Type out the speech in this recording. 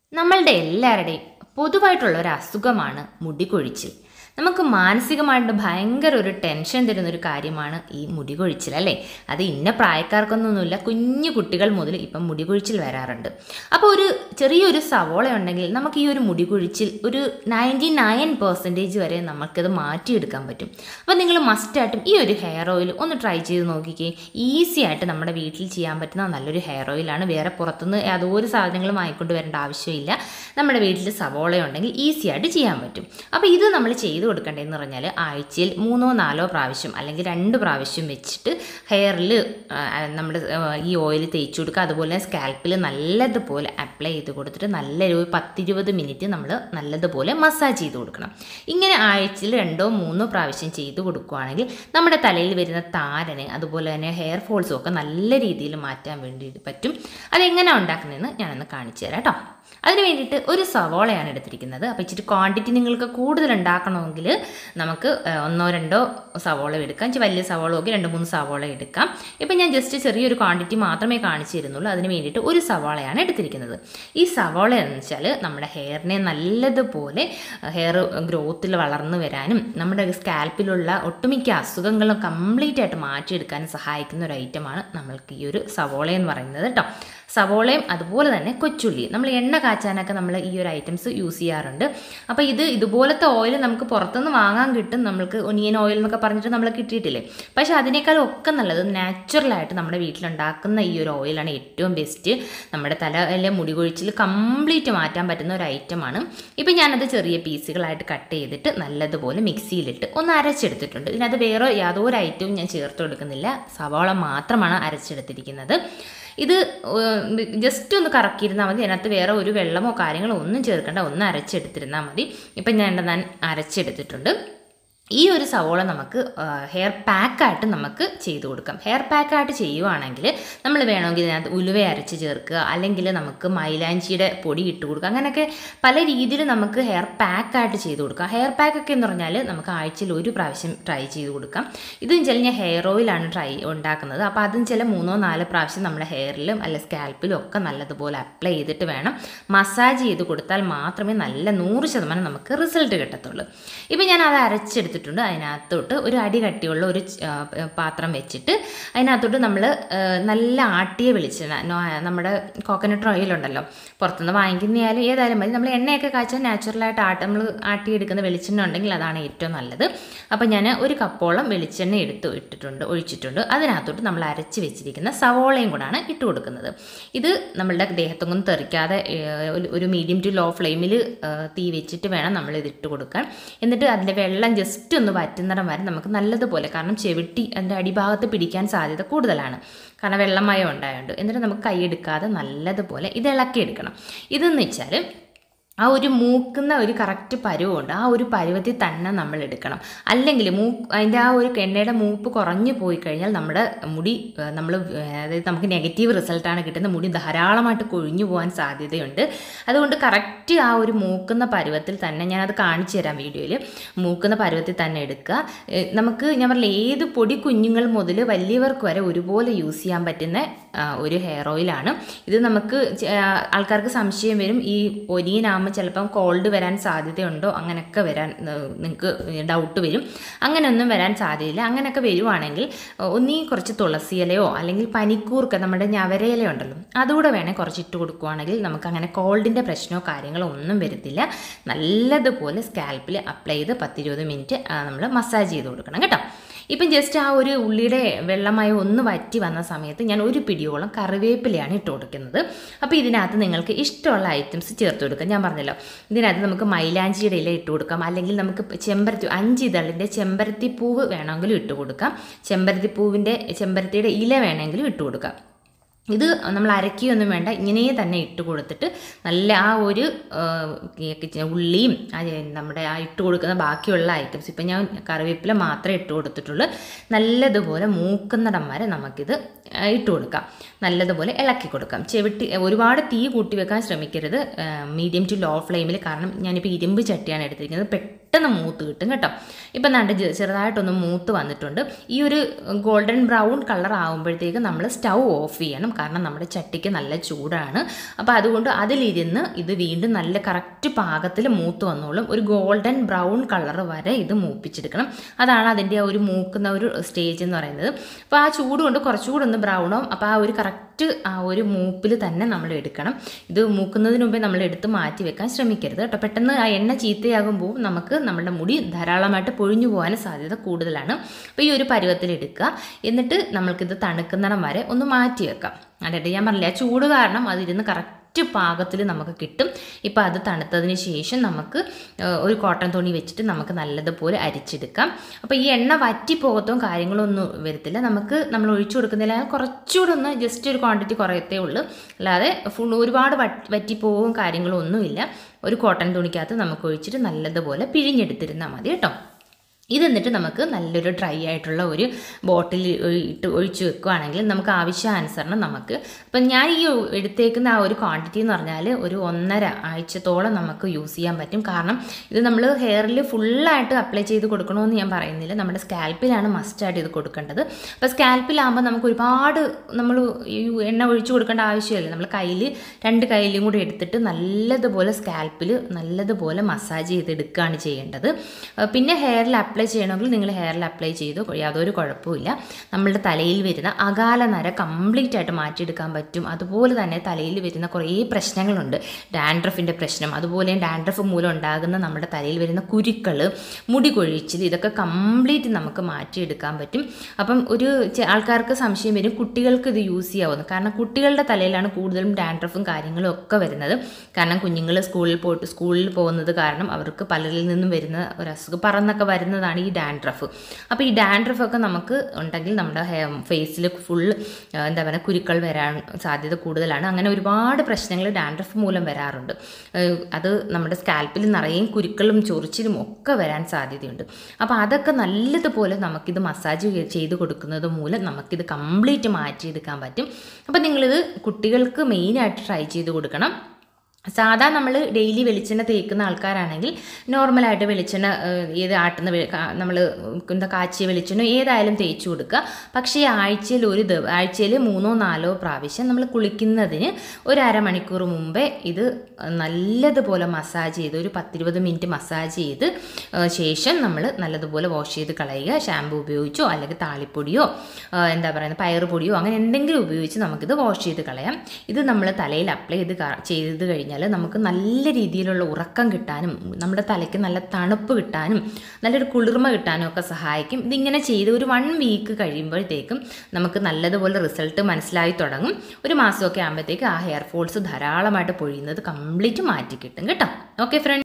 നമ്മളുടെ എല്ലാവരുടെയും പൊതുവായിട്ടുള്ള ഒരു അസുഖമാണ് മുടി കൊഴിച്ചിൽ നമുക്ക് മാനസികമായിട്ട് ഭയങ്കര ഒരു ടെൻഷൻ തരുന്ന ഒരു കാര്യമാണ് ഈ മുടി കൊഴിച്ചിൽ അല്ലേ അത് ഇന്ന പ്രായക്കാർക്കൊന്നൊന്നുമില്ല കുഞ്ഞു കുട്ടികൾ മുതൽ ഇപ്പം മുടി കൊഴിച്ചിൽ വരാറുണ്ട് അപ്പോൾ ഒരു ചെറിയൊരു സവോള ഉണ്ടെങ്കിൽ നമുക്ക് ഈ ഒരു മുടി കൊഴിച്ചിൽ ഒരു നയൻറ്റി നയൻ പെർസെൻറ്റേജ് വരെ നമുക്കത് മാറ്റിയെടുക്കാൻ പറ്റും അപ്പോൾ നിങ്ങൾ മസ്റ്റായിട്ടും ഈ ഒരു ഹെയർ ഓയിൽ ഒന്ന് ട്രൈ ചെയ്ത് നോക്കിക്കേ ഈസി ആയിട്ട് നമ്മുടെ വീട്ടിൽ ചെയ്യാൻ പറ്റുന്ന നല്ലൊരു ഹെയർ ഓയിലാണ് വേറെ പുറത്തുനിന്ന് യാതൊരു സാധനങ്ങളും വാങ്ങിക്കൊണ്ട് വരേണ്ട ആവശ്യമില്ല നമ്മുടെ വീട്ടിൽ സവോള ഉണ്ടെങ്കിൽ ഈസി ആയിട്ട് ചെയ്യാൻ പറ്റും അപ്പോൾ ഇത് നമ്മൾ ചെയ്ത് കൊടുക്കേണ്ടതെന്ന് പറഞ്ഞാൽ ആഴ്ചയിൽ മൂന്നോ നാലോ പ്രാവശ്യം അല്ലെങ്കിൽ രണ്ട് പ്രാവശ്യം വെച്ചിട്ട് ഹെയറിൽ നമ്മൾ ഈ ഓയിൽ തേച്ച് കൊടുക്കുക അതുപോലെ സ്കാൽപ്പിൽ നല്ലതുപോലെ അപ്ലൈ ചെയ്ത് കൊടുത്തിട്ട് നല്ലൊരു പത്തിരുപത് മിനിറ്റ് നമ്മൾ നല്ലതുപോലെ മസാജ് ചെയ്ത് കൊടുക്കണം ഇങ്ങനെ ആഴ്ചയിൽ രണ്ടോ മൂന്നോ പ്രാവശ്യം ചെയ്ത് കൊടുക്കുകയാണെങ്കിൽ നമ്മുടെ തലയിൽ വരുന്ന താരന് അതുപോലെ തന്നെ ഹെയർ ഫോൾസും ഒക്കെ നല്ല രീതിയിൽ മാറ്റാൻ വേണ്ടി പറ്റും അതെങ്ങനെയാണ് ഉണ്ടാക്കുന്നതെന്ന് ഞാനൊന്ന് കാണിച്ചു തരാം കേട്ടോ അതിന് വേണ്ടിയിട്ട് ഒരു സവോളയാണ് എടുത്തിരിക്കുന്നത് അപ്പോൾ ഇച്ചിരി ക്വാണ്ടിറ്റി നിങ്ങൾക്ക് കൂടുതൽ ഉണ്ടാക്കണമെങ്കിൽ നമുക്ക് ഏഹ്, ഒന്നോ രണ്ടോ സവോള എടുക്കാം ഇച്ചിരി വലിയ സവോള നോക്കി രണ്ട് മൂന്ന് സവോള എടുക്കാം ഇപ്പം ഞാൻ ജസ്റ്റ് ചെറിയൊരു ക്വാണ്ടിറ്റി മാത്രമേ കാണിച്ചു തരുന്നുള്ളൂ അതിന് വേണ്ടിയിട്ട് ഒരു സവാളയാണ് എടുത്തിരിക്കുന്നത് ഈ സവാള എന്ന് വെച്ചാൽ നമ്മുടെ ഹെയറിനെ നല്ലതുപോലെ ഹെയർ ഗ്രോത്തിൽ വളർന്നു വരാനും നമ്മുടെ സ്കാൽപ്പിലുള്ള ഒട്ടുമിക്ക അസുഖങ്ങളും കംപ്ലീറ്റ് ആയിട്ട് മാറ്റിയെടുക്കാനും സഹായിക്കുന്ന ഒരു ഐറ്റമാണ് നമ്മൾക്ക് ഈ ഒരു സവോള എന്ന് പറയുന്നത് കേട്ടോ സവോളയും അതുപോലെ തന്നെ കൊച്ചുള്ളി നമ്മൾ എണ്ണ കാച്ചാനൊക്കെ നമ്മൾ ഈ ഒരു ഐറ്റംസ് യൂസ് ചെയ്യാറുണ്ട് അപ്പോൾ ഇത് ഇതുപോലത്തെ ഓയിൽ നമുക്ക് പുറത്തുനിന്ന് വാങ്ങാൻ കിട്ടും നമ്മൾക്ക് ഒനിയൻ ഓയിൽ എന്നൊക്കെ പറഞ്ഞിട്ട് നമ്മൾ കിട്ടിയിട്ടില്ലേ പക്ഷേ അതിനേക്കാളും ഒക്കെ നല്ലത് നാച്ചുറലായിട്ട് നമ്മുടെ വീട്ടിലുണ്ടാക്കുന്ന ഈ ഒരു ഓയിലാണ് ഏറ്റവും ബെസ്റ്റ് നമ്മുടെ തലയിലെ മുടി കൊഴിച്ചിൽ കംപ്ലീറ്റ് മാറ്റാൻ പറ്റുന്ന ഒരു ഐറ്റമാണ് ഇപ്പം ഞാനത് ചെറിയ പീസുകളായിട്ട് കട്ട് ചെയ്തിട്ട് നല്ലതുപോലെ മിക്സിയിലിട്ട് ഒന്ന് അരച്ചെടുത്തിട്ടുണ്ട് ഇതിനകത്ത് വേറെ യാതൊരു ഐറ്റവും ഞാൻ ചേർത്ത് കൊടുക്കുന്നില്ല സവാള മാത്രമാണ് അരച്ചെടുത്തിരിക്കുന്നത് ഇത് ജസ്റ്റ് ഒന്ന് കറക്കിയിരുന്നാൽ മതി അതിനകത്ത് വേറെ ഒരു വെള്ളമോ കാര്യങ്ങളോ ഒന്നും ചേർക്കേണ്ട ഒന്ന് അരച്ചെടുത്തിരുന്നാൽ മതി ഇപ്പം ഞാൻ ഞാൻ അരച്ചെടുത്തിട്ടുണ്ട് ഈ ഒരു സവോള നമുക്ക് ഹെയർ പാക്കായിട്ട് നമുക്ക് ചെയ്തു കൊടുക്കാം ഹെയർ പാക്കായിട്ട് ചെയ്യുവാണെങ്കിൽ നമ്മൾ വേണമെങ്കിൽ ഇതിനകത്ത് ഉലുവ അരച്ച് ചേർക്കുക അല്ലെങ്കിൽ നമുക്ക് മൈലാഞ്ചിയുടെ പൊടി ഇട്ട് കൊടുക്കുക അങ്ങനെയൊക്കെ പല രീതിയിൽ നമുക്ക് ഹെയർ പാക്കായിട്ട് ചെയ്ത് കൊടുക്കാം ഹെയർ പാക്കൊക്കെ എന്ന് പറഞ്ഞാൽ നമുക്ക് ആഴ്ചയിൽ ഒരു പ്രാവശ്യം ട്രൈ ചെയ്ത് കൊടുക്കാം ഇതും ചില ഞാൻ ഹെയർ ഓയിലാണ് ട്രൈ ഉണ്ടാക്കുന്നത് അപ്പോൾ അതും ചില മൂന്നോ നാലോ പ്രാവശ്യം നമ്മുടെ ഹെയറിലും അല്ല സ്കാൽപ്പിലും ഒക്കെ നല്ലതുപോലെ അപ്ലൈ ചെയ്തിട്ട് വേണം മസാജ് ചെയ്ത് കൊടുത്താൽ മാത്രമേ നല്ല നൂറ് ശതമാനം നമുക്ക് റിസൾട്ട് കിട്ടത്തുള്ളൂ ഇപ്പം ഞാൻ അത് അരച്ചെടുത്തിട്ടുണ്ട് അതിനകത്തോട്ട് ഒരു അടി കട്ടിയുള്ള ഒരു ച- ആ, പ- പാത്രം വെച്ചിട്ട് അതിനകത്തോട്ട് നമ്മൾ നല്ല ആട്ടിയ വെളിച്ചെണ്ണ നോ- നമ്മുടെ കോക്കനട്ട് ഓയിൽ ഉണ്ടല്ലോ പുറത്തുനിന്ന് വാങ്ങിക്കുന്നതായാലും ഏതായാലും മതി നമ്മൾ എണ്ണയൊക്കെ കാച്ചാൽ നാച്ചുറലായിട്ട് ആട്ട നമ്മൾ ആട്ടിയെടുക്കുന്ന വെളിച്ചെണ്ണ ഉണ്ടെങ്കിൽ അതാണ് ഏറ്റവും നല്ലത് അപ്പം ഞാൻ ഒരു കപ്പോളം വെളിച്ചെണ്ണ എടുത്ത് ഇട്ടിട്ടുണ്ട് ഒഴിച്ചിട്ടുണ്ട് അതിനകത്തോട്ട് നമ്മൾ അരച്ച് വെച്ചിരിക്കുന്ന സവോളയും കൂടാണ് ഇട്ട് കൊടുക്കുന്നത് ഇത് നമ്മളുടെ ദേഹത്തൊന്നും തെറിക്കാതെ ഏഹ്, ഒരു- ഒരു മീഡിയം ടു ലോ ഫ്ലെയിമിൽ തീ വെച്ചിട്ട് വേണം നമ്മൾ ഇത് ഇട്ട് കൊടുക്കാൻ എന്നിട്ട് അതിൻ്റെ വെള്ളം ജസ്റ്റ് ഒന്ന് വറ്റുന്നിടം വരെ നമുക്ക് നല്ലതുപോലെ കാരണം ചെവിട്ടി അതിൻ്റെ അടിഭാഗത്ത് പിടിക്കാൻ സാധ്യത കൂടുതലാണ് കാരണം വെള്ളമയം ഉണ്ടായതുകൊണ്ട് എന്നിട്ട് നമുക്ക് കൈയെടുക്കാതെ നല്ലതുപോലെ ഇത് ഇളക്കിയെടുക്കണം ഇതെന്ന് വെച്ചാൽ ആ ഒരു മൂക്കുന്ന ഒരു കറക്റ്റ് പരുവമുണ്ട് ആ ഒരു പരുവത്തിൽ തന്നെ നമ്മൾ എടുക്കണം അല്ലെങ്കിൽ മൂ അതിൻ്റെ ആ ഒരു എണ്ണയുടെ മൂപ്പ് കുറഞ്ഞു പോയി കഴിഞ്ഞാൽ നമ്മുടെ മുടി നമ്മൾ അതായത് നമുക്ക് നെഗറ്റീവ് റിസൾട്ടാണ് കിട്ടുന്നത് മുടി ധാരാളമായിട്ട് കൊഴിഞ്ഞു പോകാൻ സാധ്യതയുണ്ട് അതുകൊണ്ട് കറക്റ്റ് ആ ഒരു മൂക്കുന്ന പരുവത്തിൽ തന്നെ ഞാനത് കാണിച്ചു തരാം വീഡിയോയിൽ മൂക്കുന്ന പരുവത്തിൽ തന്നെ എടുക്കുക ഏ, നമുക്ക് ഞാൻ പറഞ്ഞില്ല ഏത് പൊടി കുഞ്ഞുങ്ങൾ മുതൽ വലിയവർക്ക് വരെ ഒരുപോലെ യൂസ് ചെയ്യാൻ പറ്റുന്ന ആ, ഒരു ഹെയർ ഓയിലാണ് ഇത് നമുക്ക് ചെ- ആ, ആൾക്കാർക്ക് സംശയം വരും ഈ ഒനിയനാകുമ്പോൾ ചിലപ്പം കോൾഡ് വരാൻ സാധ്യതയുണ്ടോ അങ്ങനെയൊക്കെ വരാൻ നിങ്ങൾക്ക് ഡൗട്ട് വരും അങ്ങനെയൊന്നും വരാൻ സാധ്യതയില്ല അങ്ങനെയൊക്കെ വരുവാണെങ്കിൽ ഒന്നീ കുറച്ച് തുളസിയിലയോ അല്ലെങ്കിൽ പനിക്കൂർക്ക നമ്മുടെ ഞവരയില ഉണ്ടല്ലോ അതുകൂടെ വേണേൽ കുറച്ച് ഇട്ട് കൊടുക്കുവാണെങ്കിൽ നമുക്ക് അങ്ങനെ കോൾഡിൻ്റെ പ്രശ്നമോ കാര്യങ്ങളോ ഒന്നും വരത്തില്ല നല്ലതുപോലെ സ്കാൽപ്പിൽ അപ്ലൈ ചെയ്ത് പത്തിരുപത് മിനിറ്റ് നമ്മൾ മസാജ് ചെയ്ത് കൊടുക്കണം കേട്ടോ ഇപ്പം ജസ്റ്റ് ആ ഒരു ഉള്ളിയുടെ വെള്ളമായി ഒന്ന് വറ്റി വന്ന സമയത്ത് ഞാൻ ഒരു പിടിയോളം കറിവേപ്പിലയാണ് ഇട്ട് കൊടുക്കുന്നത് അപ്പോൾ ഇതിനകത്ത് നിങ്ങൾക്ക് ഇഷ്ടമുള്ള ഐറ്റംസ് ചേർത്ത് കൊടുക്കാം ഞാൻ പറഞ്ഞല്ലോ ഇതിനകത്ത് നമുക്ക് മൈലാഞ്ചിയുടെ ഇല ഇട്ട് കൊടുക്കാം അല്ലെങ്കിൽ നമുക്ക് ചെമ്പരത്തി അഞ്ച് ഇതളിൻ്റെ ചെമ്പരത്തി പൂവ് വേണമെങ്കിലും ഇട്ട് കൊടുക്കാം ചെമ്പരത്തി പൂവിൻ്റെ ചെമ്പരത്തിയുടെ ഇല വേണമെങ്കിലും ഇട്ട് കൊടുക്കാം ഇത് നമ്മൾ അരക്കുകയൊന്നും വേണ്ട ഇങ്ങനെ തന്നെ ഇട്ട് കൊടുത്തിട്ട് നല്ല ആ ഒരു ആ, ഈ കിച്ച- ഉള്ളിയും ആ നമ്മുടെ ആ ഇട്ട് കൊടുക്കുന്ന ബാക്കിയുള്ള ഐറ്റംസ് ഇപ്പം ഞാൻ കറിവേപ്പില മാത്രമേ ഇട്ട് കൊടുത്തിട്ടുള്ളൂ നല്ലതുപോലെ മൂക്കുന്നിടം വരെ നമുക്കിത് ആ, ഇട്ട് കൊടുക്കാം നല്ലതുപോലെ ഇളക്കി കൊടുക്കാം ചെവിട്ടി ഒരുപാട് തീ കൂട്ടി വെക്കാൻ ശ്രമിക്കരുത് മീഡിയം ടു ലോ ഫ്ലെയിമിൽ കാരണം ഞാനിപ്പോൾ ഇരുമ്പ് ചട്ടിയാണ് എടുത്തിരിക്കുന്നത് പെട്ടെന്ന് പെട്ടെന്ന് മൂത്ത് കിട്ടും കേട്ടോ ഇപ്പം നാണ്ട് ചെറുതായിട്ടൊന്ന് മൂത്ത് വന്നിട്ടുണ്ട് ഈ ഒരു ഗോൾഡൻ ബ്രൗൺ കളർ ആകുമ്പോഴത്തേക്ക് നമ്മൾ സ്റ്റൗ ഓഫ് ചെയ്യണം കാരണം നമ്മുടെ ചട്ടിക്ക് നല്ല ചൂടാണ് അപ്പോൾ അതുകൊണ്ട് അതിലിരുന്ന് ഇത് വീണ്ടും നല്ല കറക്റ്റ് പാകത്തിൽ മൂത്ത് വന്നോളും ഒരു ഗോൾഡൻ ബ്രൗൺ കളർ വരെ ഇത് മൂപ്പിച്ചെടുക്കണം അതാണ് അതിൻ്റെ ആ ഒരു മൂക്കുന്ന ഒരു സ്റ്റേജ് എന്ന് പറയുന്നത് അപ്പോൾ ആ ചൂട് കൊണ്ട് കുറച്ചുകൂടെ ഒന്ന് ബ്രൗൺ ആവും അപ്പോൾ ആ ഒരു കറക്റ്റ് ആ ഒരു മൂപ്പിൽ തന്നെ നമ്മൾ എടുക്കണം ഇത് മൂക്കുന്നതിന് മുമ്പേ നമ്മൾ എടുത്ത് മാറ്റി വെക്കാൻ ശ്രമിക്കരുത് കേട്ടോ പെട്ടെന്ന് ആ എണ്ണ ചീത്തയാകുമ്പോൾ നമുക്ക് നമ്മുടെ മുടി ധാരാളമായിട്ട് പൊഴിഞ്ഞു പോകാൻ സാധ്യത കൂടുതലാണ് അപ്പോൾ ഈ ഒരു പരുവത്തിൽ എടുക്കുക എന്നിട്ട് നമ്മൾക്കിത് തണുക്കുന്നിടം വരെ ഒന്ന് മാറ്റി വെക്കാം അതായത് ഞാൻ പറഞ്ഞില്ല ആ ചൂട് കാരണം അതിരുന്ന് കറക്റ്റ് പാകത്തിൽ നമുക്ക് കിട്ടും ഇപ്പോൾ അത് തണുത്തതിന് ശേഷം നമുക്ക് ഏഹ്, ഒരു കോട്ടൺ തുണി വെച്ചിട്ട് നമുക്ക് നല്ലതുപോലെ അരിച്ചെടുക്കാം അപ്പോൾ ഈ എണ്ണ വറ്റി പോകത്തോ കാര്യങ്ങളൊന്നും വരത്തില്ല നമുക്ക് നമ്മൾ ഒഴിച്ചു കൊടുക്കുന്നില്ല കുറച്ചുകൂടെ ഒന്ന് ജസ്റ്റ് ഒരു ക്വാണ്ടിറ്റി കുറയത്തേ ഉള്ളൂ അല്ലാതെ ഫുൾ ഒരുപാട് വറ്റ് വറ്റിപ്പോവും കാര്യങ്ങളും ഒന്നുമില്ല ഒരു കോട്ടൺ തുണിക്കകത്ത് നമുക്ക് ഒഴിച്ചിട്ട് നല്ലതുപോലെ പിഴിഞ്ഞെടുത്തിരുന്നാൽ മതി കേട്ടോ ഇത് എന്നിട്ട് നമുക്ക് നല്ലൊരു ഡ്രൈ ആയിട്ടുള്ള ഒരു ബോട്ടിൽ ഇട്ട് ഒഴിച്ച് വെക്കുകയാണെങ്കിൽ നമുക്ക് ആവശ്യാനുസരണം നമുക്ക് ഇപ്പം ഞാൻ ഈ എടുത്തേക്കുന്ന ആ ഒരു ക്വാണ്ടിറ്റി എന്ന് പറഞ്ഞാൽ ഒരു ഒന്നര ആഴ്ചത്തോളം നമുക്ക് യൂസ് ചെയ്യാൻ പറ്റും കാരണം ഇത് നമ്മൾ ഹെയറിൽ ഫുള്ളായിട്ട് അപ്ലൈ ചെയ്ത് കൊടുക്കണമെന്ന് ഞാൻ പറയുന്നില്ല നമ്മുടെ സ്കാൽപ്പിലാണ് മസ്റ്റായിട്ട് ഇത് കൊടുക്കേണ്ടത് അപ്പോൾ സ്കാൽപ്പിലാകുമ്പോൾ നമുക്ക് ഒരുപാട് നമ്മൾ ഈ എണ്ണ ഒഴിച്ച് കൊടുക്കേണ്ട ആവശ്യമില്ല നമ്മൾ കയ്യിൽ രണ്ട് കയ്യിലും കൂടി എടുത്തിട്ട് നല്ലതുപോലെ സ്കാൽപ്പിൽ നല്ലതുപോലെ മസാജ് ചെയ്തെടുക്കുകയാണ് ചെയ്യേണ്ടത് ആ, പിന്നെ ഹെയറിൽ അപ്ലൈ ചെയ്യണമെങ്കിൽ നിങ്ങൾ ഹെയറിൽ അപ്ലൈ ചെയ്തു യാതൊരു കുഴപ്പമില്ല നമ്മളുടെ തലയിൽ വരുന്ന അകാല നര കംപ്ലീറ്റ് ആയിട്ട് മാറ്റിയെടുക്കാൻ പറ്റും അതുപോലെ തന്നെ തലയിൽ വരുന്ന കുറേ പ്രശ്നങ്ങളുണ്ട് ഡാൻഡ്രഫിൻ്റെ പ്രശ്നം അതുപോലെ ഡാൻഡ്രഫ് മൂലം ഉണ്ടാകുന്ന നമ്മുടെ തലയിൽ വരുന്ന കുരുക്കൾ മുടി കൊഴിച്ചിൽ ഇതൊക്കെ കംപ്ലീറ്റ് നമുക്ക് മാറ്റിയെടുക്കാൻ പറ്റും അപ്പം ഒരു ചെ- ആൾക്കാർക്ക് സംശയം വരും കുട്ടികൾക്ക് ഇത് യൂസ് ചെയ്യാവുന്നു കാരണം കുട്ടികളുടെ തലയിലാണ് കൂടുതലും ഡാൻഡ്രഫും കാര്യങ്ങളും ഒക്കെ വരുന്നത് കാരണം കുഞ്ഞുങ്ങൾ സ്കൂളിൽ പോയിട്ട് സ്കൂളിൽ പോകുന്നത് കാരണം അവർക്ക് പലരിൽ നിന്നും വരുന്ന ഒരു അസുഖം പറന്നൊക്കെ വരുന്നതാണ് ഈ ഡാൻഡ്രഫ് അപ്പോൾ ഈ ഡാൻഡ്രഫ് ഒക്കെ നമുക്ക് ഉണ്ടെങ്കിൽ നമ്മുടെ ഫേസിൽ ഫുൾ എന്താ പറയുക കുരുക്കൾ വരാൻ സാധ്യത കൂടുതലാണ് അങ്ങനെ ഒരുപാട് പ്രശ്നങ്ങൾ ഡാൻഡ്രഫ് മൂലം വരാറുണ്ട് ഏഹ് അത് നമ്മുടെ സ്കാൽപ്പിൽ നിറയെ കുരുക്കളും ചൊറിച്ചിലും ഒക്കെ വരാൻ സാധ്യതയുണ്ട് അപ്പോൾ അതൊക്കെ നല്ലതുപോലെ നമുക്കിത് മസാജ് ചെയ്ത് കൊടുക്കുന്നത് മൂലം നമുക്കിത് കംപ്ലീറ്റ് മാറ്റിയെടുക്കാൻ പറ്റും അപ്പോൾ നിങ്ങളിത് കുട്ടികൾക്ക് മെയിനായിട്ട് ട്രൈ ചെയ്ത് കൊടുക്കണം സാധാ നമ്മൾ ഡെയിലി വെളിച്ചെണ്ണ തേക്കുന്ന ആൾക്കാരാണെങ്കിൽ നോർമലായിട്ട് വെളിച്ചെണ്ണ ഏഹ്, ഏത് ആട്ടുന്ന നമ്മൾ എന്താ കാച്ചിയ വെളിച്ചെണ്ണ ഏതായാലും തേച്ച് കൊടുക്കുക പക്ഷേ ആഴ്ചയിൽ ഒരു ദിവ ആഴ്ചയിൽ മൂന്നോ നാലോ പ്രാവശ്യം നമ്മൾ കുളിക്കുന്നതിന് ഒരു അരമണിക്കൂർ മുമ്പേ ഇത് നല്ലതുപോലെ മസാജ് ചെയ്ത് ഒരു പത്തിരുപത് മിനിറ്റ് മസാജ് ചെയ്ത് ഏഹ്, ശേഷം നമ്മൾ നല്ലതുപോലെ വാഷ് ചെയ്ത് കളയുക ഷാമ്പു ഉപയോഗിച്ചോ അല്ലെങ്കിൽ താളിപ്പൊടിയോ ഏഹ്, എന്താ പറയുക പയറുപൊടിയോ അങ്ങനെ എന്തെങ്കിലും ഉപയോഗിച്ച് നമുക്കിത് വാഷ് ചെയ്ത് കളയാം ഇത് നമ്മൾ തലയിൽ അപ്ലൈ ചെയ്ത് ക- ചെയ്ത് കഴിഞ്ഞാൽ നമുക്ക് നല്ല രീതിയിലുള്ള ഉറക്കം കിട്ടാനും നമ്മുടെ തലയ്ക്ക് നല്ല തണുപ്പ് കിട്ടാനും നല്ലൊരു കുളിർമ കിട്ടാനും ഒക്കെ സഹായിക്കും ഇതിങ്ങനെ ചെയ്ത് ഒരു വൺ വീക്ക് കഴിയുമ്പോഴത്തേക്കും നമുക്ക് നല്ലതുപോലെ റിസൾട്ട് മനസ്സിലായി തുടങ്ങും ഒരു മാസമൊക്കെ ആകുമ്പോഴത്തേക്ക് ആ ഹെയർ ഫോൾസ് ധാരാളമായിട്ട് പൊഴിയുന്നത് കംപ്ലീറ്റ് മാറ്റി കിട്ടും കേട്ടോ ഓക്കെ ഫ്രണ്ട്